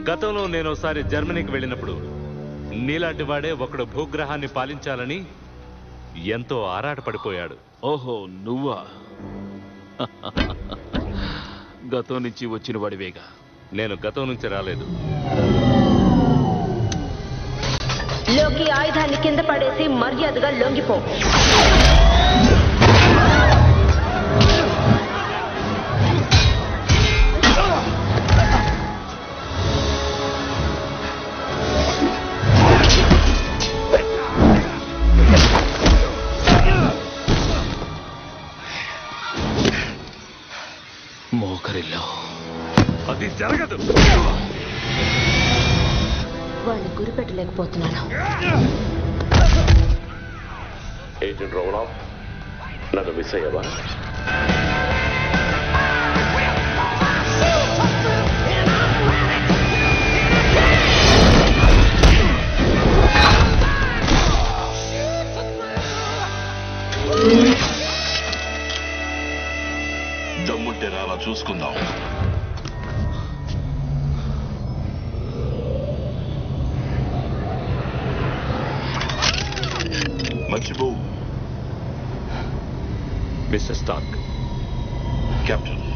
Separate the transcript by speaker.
Speaker 1: గతంలో నేను ఒకసారి జర్మనీకి వెళ్ళినప్పుడు నీలాంటి వాడే ఒకడు భూగ్రహాన్ని పాలించాలని ఎంతో ఆరాటపడిపోయాడు
Speaker 2: ఓహో నువ్వా గతం నుంచి వచ్చిన వాడివేగా
Speaker 1: నేను గతం నుంచి రాలేదు
Speaker 3: లోకి ఆయుధాన్ని కింద పడేసి మర్యాదగా లొంగిపో
Speaker 2: మోకరిల్లో
Speaker 1: అది జరగదు
Speaker 3: వాళ్ళు గురిపెట్టలేకపోతున్నాను
Speaker 4: ఏజెంట్ రోమనాథ్ నన్ను మిస్ అయ్యావా
Speaker 5: దమ్ముంటే రాలా చూసుకుందాం మంచి మూవ్
Speaker 1: మిస్టర్ స్టార్క్
Speaker 5: కెప్టెన్